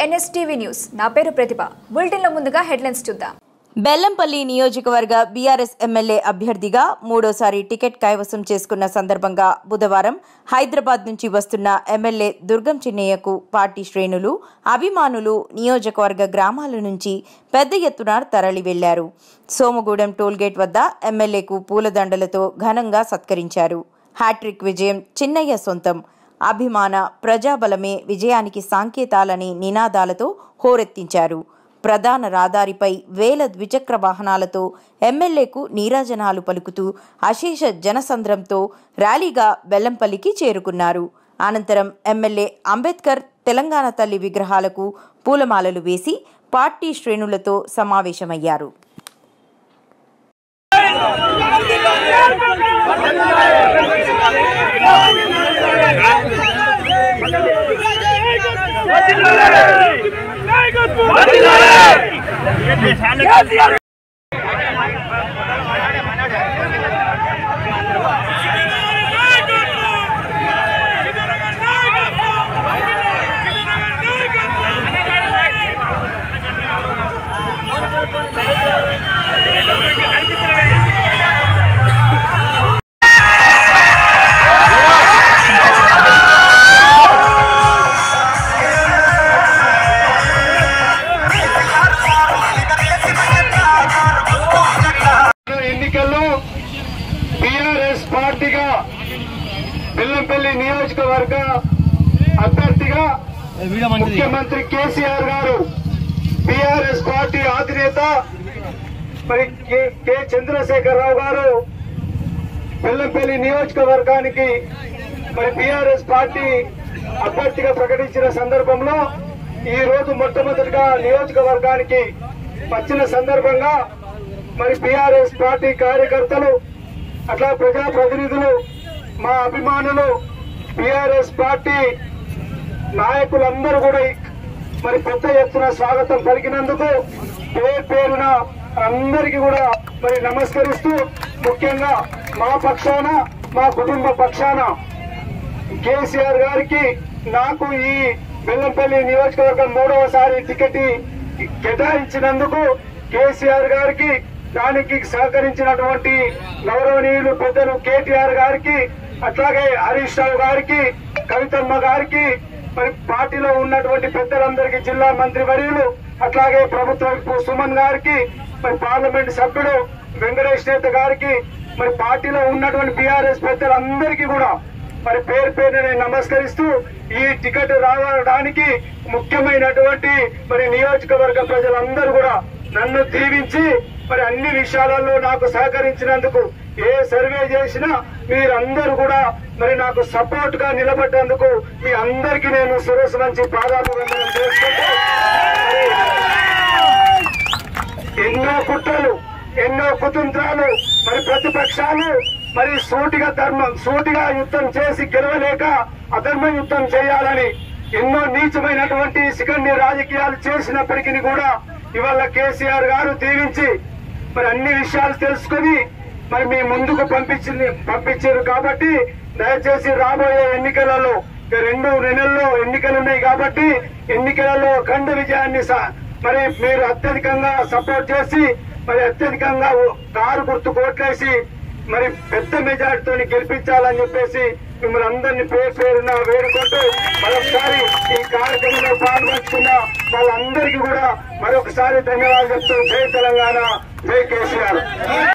NSTV news నా పేరు ప్రతిభ బులెటిన్లో ముందుగా హెడ్లైన్స్ చూద్దాం బెల్లంపల్లి నియోజకవర్గ బీఆర్ఎస్ ఎమ్మెల్యే అభ్యర్థిగా మూడోసారి టికెట్ కైవసం చేసుకున్న సందర్భంగా బుధవారం హైదరాబాద్ నుంచి వస్తున్న ఎమ్మెల్యే దుర్గం చిన్నయ్యకు పార్టీ శ్రేణులు అభిమానులు నియోజకవర్గ గ్రామాల నుంచి పెద్ద ఎత్తున తరలి వెళ్లారు సోమగూడెం టోల్గేట్ వద్ద ఎమ్మెల్యేకు పూలదండలతో ఘనంగా సత్కరించారు హ్యాట్రిక్ విజయం చిన్నయ్య సొంతం అభిమాన ప్రజాబలమే విజయానికి సంకేతాలని నినాదాలతో హోరెత్తించారు ప్రధాన రహదారిపై వేల ద్విచక్ర వాహనాలతో ఎమ్మెల్యేకు నీరాజనాలు పలుకుతూ అశేష జనసంద్రంతో ర్యాలీగా బెల్లంపల్లికి చేరుకున్నారు అనంతరం ఎమ్మెల్యే అంబేద్కర్ తెలంగాణ తల్లి విగ్రహాలకు పూలమాలలు వేసి పార్టీ శ్రేణులతో సమావేశమయ్యారు ఎన్నికల్లో టిఆర్ఎస్ పార్టీగా బెల్లంపల్లి నియోజకవర్గ అభ్యర్థిగా ముఖ్యమంత్రి కేసీఆర్ గారు టిఆర్ఎస్ పార్టీ అధినేత మరి కె కె చంద్రశేఖరరావు గారు బెల్లంపల్లి నియోజకవర్గానికి మరి టిఆర్ఎస్ పార్టీ అభ్యర్థిగా ప్రకటించిన సందర్భంలో ఈ రోజు మొట్టమొదటిగా నియోజకవర్గానికి వచ్చిన సందర్భంగా మరి టిఆర్ఎస్ పార్టీ కార్యకర్తలు అట్లా ప్రజా ప్రతినిధులు మా అభిమానులు టిఆర్ఎస్ పార్టీ నాయకులందరూ కూడా ఈ- మరి పెద్ద ఎత్తున స్వాగతం పలికినందుకు పేరు పేరున అందరికీ కూడా మరి నమస్కరిస్తూ ముఖ్యంగా మా పక్షాన మా కుటుంబ పక్షాన కేసీఆర్ గారికి నాకు ఈ బెల్లంపల్లి నియోజకవర్గం మూడవసారి టికెట్ కేటాయించినందుకు కేసీఆర్ గారికి దానికి సహకరించినటువంటి గౌరవనీయులు పెద్దలు కేటీఆర్ గారికి అట్లాగే హరీష్ రావు గారికి కవితమ్మ గారికి మరి పార్టీలో ఉన్నటువంటి పెద్దలందరికీ జిల్లా మంత్రి వర్యులు అట్లాగే ప్రభుత్వ విప్ సుమన్ గారికి మరి పార్లమెంట్ సభ్యుడు వెంకటేష్ నేత గారికి మరి పార్టీలో ఉన్నటువంటి బీఆర్ఎస్ పెద్దలందరికీ కూడా మరి పేరు పేరు నేను నమస్కరిస్తూ ఈ టికెట్ రావడానికి ముఖ్యమైనటువంటి మరి నియోజకవర్గ ప్రజలందరూ కూడా నన్ను దీవించి మరి అన్ని విషయాలలో నాకు సహకరించినందుకు ఏ సర్వే చేసినా మీరందరూ కూడా మరి నాకు సపోర్ట్ గా నిలబడ్డందుకు మీ అందరికీ నేను సురస్ నుంచి పాదాభివందనం చేసుకుంటూ ఎన్నో కుట్రలు ఎన్నో కుతంత్రాలు మరి ప్రతిపక్షాలు మరి సూటిగా ధర్మం సూటిగా యుద్ధం చేసి గెలవలేక అధర్మ యుద్ధం చేయాలని ఎన్నో నీచమైనటువంటి సికండి రాజకీయాలు చేసినప్పటికీ కూడా ఇవాళ కేసీఆర్ గారు దీవించి మరి అన్ని విషయాలు తెలుసుకుని మరి మీ ముందుకు పంపించింది పంపించారు కాబట్టి దయచేసి రాబోయే ఎన్నికలలో ఇక రెండు నెలల్లో ఎన్నికలు ఉన్నాయి కాబట్టి ఎన్నికలలో ఖండ విజయాన్ని స- మరి మీరు అత్యధికంగా సపోర్ట్ చేసి మరి అత్యధికంగా ఓ- కారు గుర్తు కోట్లేసి మరి పెద్ద మెజార్టీతో గెలిపించాలని చెప్పేసి మిమ్మల్ని అందరినీ పేరు పేరున వేడుకుంటూ మరొకసారి ఈ కార్యక్రమంలో పాల్గొంటున్న వాళ్ళందరికీ కూడా మరొకసారి ధన్యవాదాలు చెప్తూ జై తెలంగాణ జై కేసీఆర్